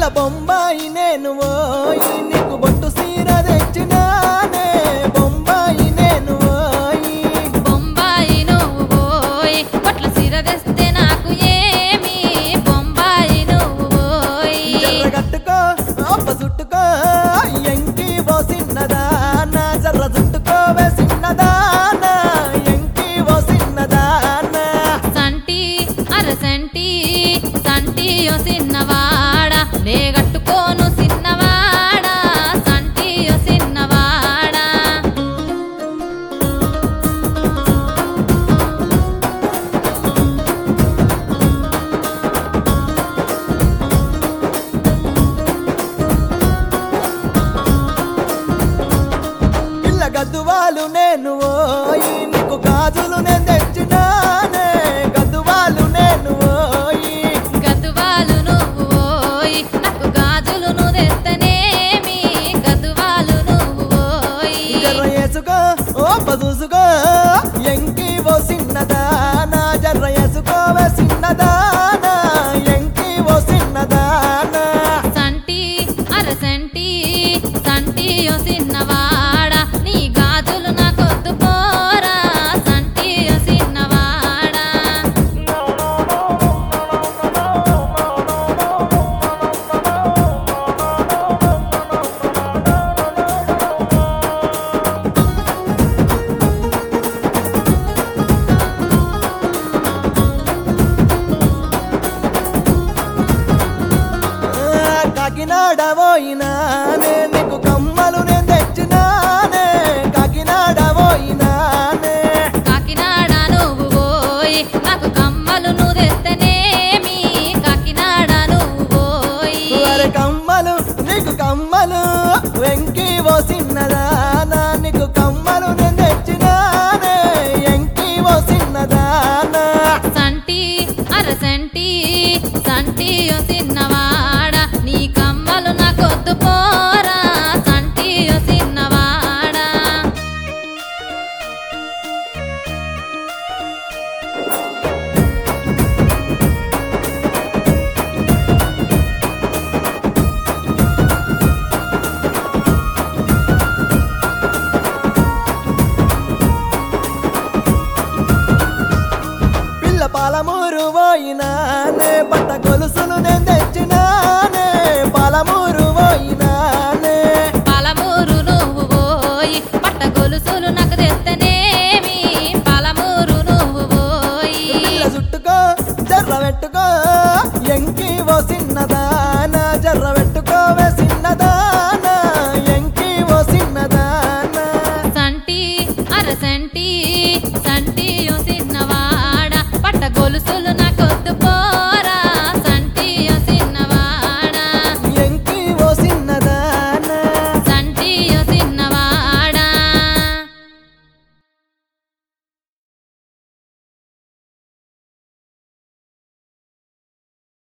బొంబాయి నేను ఓయి నీకు బొట్టు సీర తెచ్చినానే బొంబాయి నేను ఓయి బొంబాయి నువ్వు పోయి కొట్ల సిర తెస్తే నాకు ఏమి బొంబాయి నువ్వు పోయి జర్ర కట్టుకో అప్ప చుట్టుకో ఎంకి ఓ సిన్నదా నా జర్ర చుట్టుకోవే సిన్నదా నా ఎంకి ఓ సిన్నదా నా సంటి అరసంటి సంటియో సిన్నవాడా లేగట్టుకోను సిన్నవాడా సంటియో సిన్నవాడా పిల్ల గద్దువాలు నేను ఓయి నీకు గాజులు నేను తెచ్చినానే గద్దువాలు నేను ఓయి గదువాలు నువ్వు పోయి నాకు గాజులు నువ్వు తెస్తనేమి గదువాలు నువ్వు పోయి జర్ర వేసుకో ఓ చూసుకో ఎంకి ఓ సిన్నదా నా జర్ర వేసుకోవే సిన్నదా నా ఎంకి ఓ సిన్నదా నా సంటి అరసంటి సంటియో సిన్నవాడా నీ గాజులు నాకొద్దు పోరా సంటియో సిన్నవాడా ఆ, కాకినాడ పోయినానే నీకు కమ్మలు నేను తెచ్చినానే కాకినాడ పోయినానే కాకినాడ నువ్వు పోయి నాకు కమ్మలు నువ్వు తెస్తనేమి కాకినాడ నువ్వు పోయి వారి కమ్మలు నీకు కమ్మలు వెంకి ఓ సిన్నదా నా నీకు కమ్మలు నేను తెచ్చినానే ఎంకి ఓ సిన్నదా నా సంటి అరసంటి సంటియో సిన్నవాడా నీ కమ్మలు నాకొద్దు పోరా సంటియో సిన్నవాడా పిల్ల పాలమూరు పోయినానే పట్ట గొలుసులు నేను తెచ్చినానే పాలమూరు పోయినానే పలమూరు నువ్వు పోయి పట్ట గొలుసులు నాకు తెస్తనేమి పలమూరు నువ్వు పోయి పిల్ల చుట్టుకో జర్ర పెట్టుకో ఎంకి ఓ సిన్నదానా జర్ర పెట్టుకోవే సిన్నదానా ఎంకి ఓ సిన్నదానా సంటి అరసంటి సంటియో